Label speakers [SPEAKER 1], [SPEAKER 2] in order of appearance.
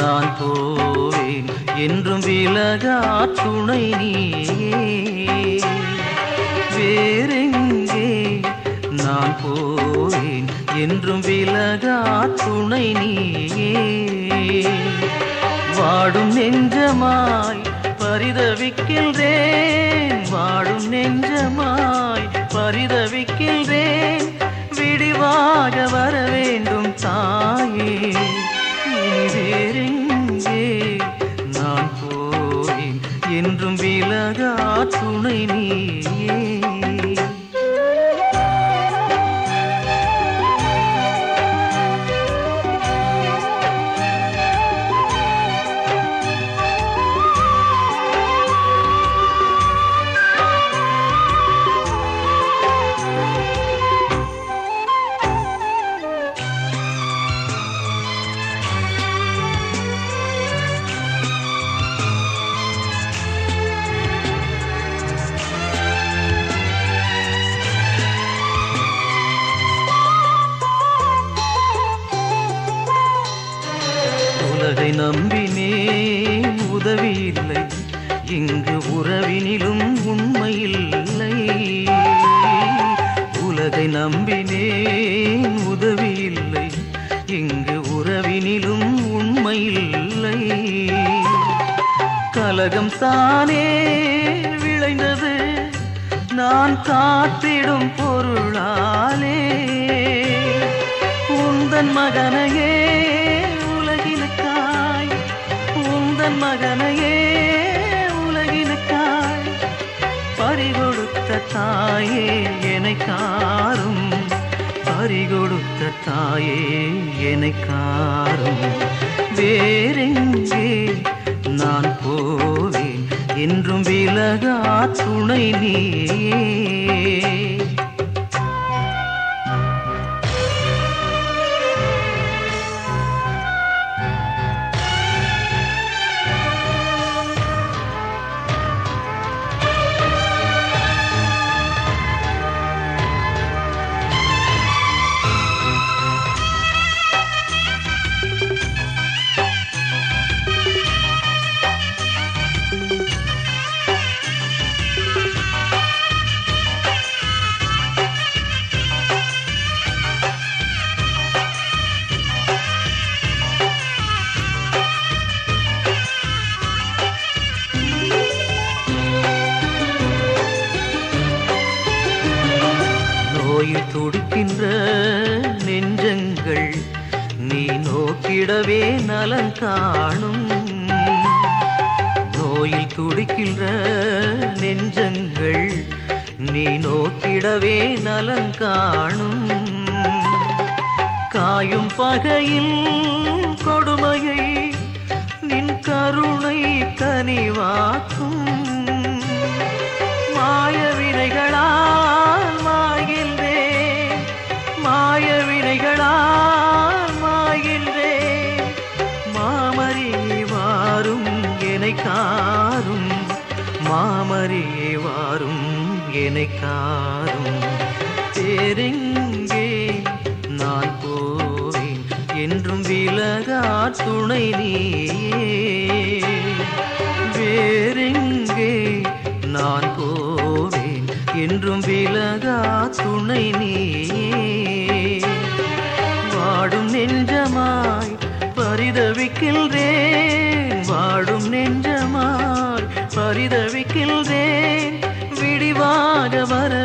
[SPEAKER 1] நான் போவேன் என்றும் விலகா துணை நீயே வேறெங்கே நான் போவேன் என்றும் விலகா துணை நீயே வாடும் நெஞ்சமாய் பரிதவிக்கின்றேன் வாடும் நெஞ்சமாய் பரிதவிக்கின்றேன் விடிவாக வர வேண்டும் தாயே இனி வேறெங்கே நான் போவேன் என்றும் விலகா துணை நீயே உலகை நம்பினேன் உதவி இல்லை இங்கு உறவினிலும் உண்மை இல்லை உலகை நம்பினேன் உதவி இல்லை இங்கு உறவினிலும் உண்மை இல்லை கலகம் தானே விளைந்தது நான் காத்திடும் பொருளாலே உந்தன் மகனையே உலகினுக்காய் உந்தன் மகனையே உலகினுக்காய் பறிகொடுத்த தாயே என்னை காரும் பறிகொடுத்த தாயே என்னை காரும் வேறெங்கே நான் போவேன் என்றும் விலகா துணை நீயே நோயில் துடிக்கின்ற நெஞ்சங்கள் நீ நோக்கிடவே நலன் காணும் நோயில் துடிக்கின்ற நெஞ்சங்கள் நீ நோக்கிடவே நலன் காணும் காயும் பகையில் கொடுமையை நின் கருணை கனிவாக்கும் மாய வினைகளால் மாய்கின்றேன் மாய வினைகளால் மாய்கின்றேன் மாமரியே வாரும் என்னை காரும் மாமரியே வாரும் என்னை காரும் தேரெங்கே நான் போவேன் என்றும் விலகா துணை நீயே வேறெங்கே நான் போவேன் என்றும் விலகா துணை நீயே வாடும் நெஞ்சமாய் பரிதவிக்கின்றேன் வாடும் நெஞ்சமாய் பரிதவிக்கின்றேன் விடிவாக வர